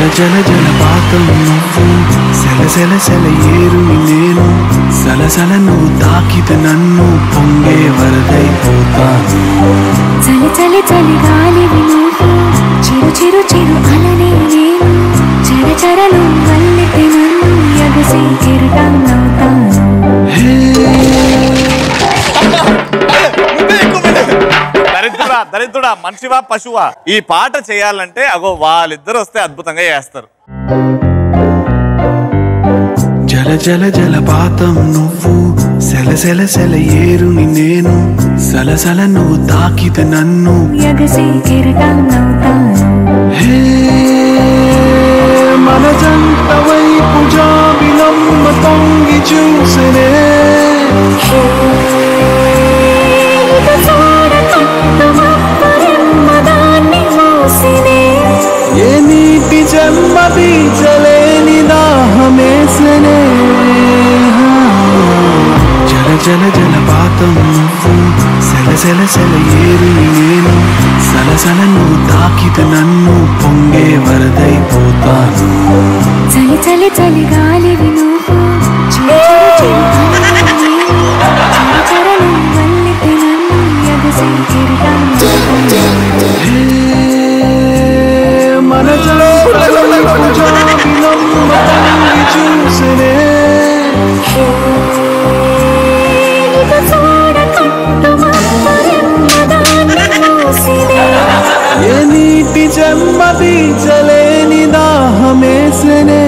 జల జలపాతం నువ్వు సెల సెల సెల ఏరుని నేను సలసల నువ్వు తాకితే నన్ను పొంగే వరదైపోతాను చలి చలి చలి గాలివి నువ్వు చిరు చిరు చిరు అలనే నేను చర చరలు వల్లితే నన్ను ఎగసి కిరటం అవుతాను హే దరిద్రుడా దరిద్రుడా మనిషివా పశువా ఈ పాట చేయాలంటే అగో వాళ్ళిద్దరు వస్తే అద్భుతంగా చేస్తారు జల జల జలపాతం నువ్వు సెల సెల సెల ఏరుని నేను సలసల నువ్వు తాకితే నన్ను ఎగసి కిరటం అవుతాను హే మన జంట వైపు జాబిలమ్మ తొంగి చూసనే ఇక చూడకట్టు మబ్బరెమ్మదాన్ని మూసినే ఏ నీటి జన్మ బీజలేని దాహమేసనే జల జల జలపాతం నువ్వు సెల సెల సెల ఏరుని నేను సలసల నువ్వు తాకితే నన్ను పొంగే వరదైపోతాను చలి చలి చలి గాలివి నువ్వు చిరు చిరు చిరు అలనే నేను చర చరలు వల్లితే నన్ను ఎగసి కిరటం అవుతాను హే, మన జంట జాబిలమ్మ తొంగి చూసనే ఇక చూడకట్టు మబ్బరెమ్మదాన్ని మూసినే ఏ నీటి జన్మ బీజలేని దాహమేసనే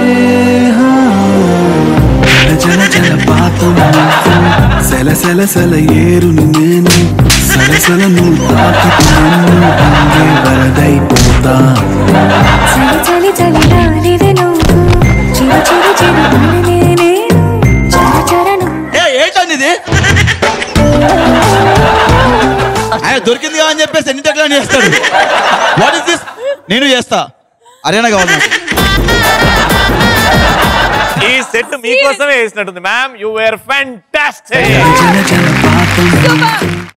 జల జల జలపాతం నువ్వు, సెల సెల సెల ఏరుని నేను సలసల నువ్వు తాకితే నన్ను పొంగే వరదైపోతా చలి చలి చలి గాలివి నువ్వు చిరు చిరు చిరు అలనే నేను చర చరను ఏ ఏంటండి ఇది ఆయన దొరికింది అని చెప్పేసి ఎన్ని టెక్లా చేస్తాడు వాట్ ఇస్ దిస్ నేను చేస్తా అరేనా కావాలి నాకు. ఈ సెట్ మీకోసమే వేసినట్టుంది మ్యామ్ యు వేర్ ఫ్యాంటాస్టిక్ జల జల జలపాతం నువ్వు,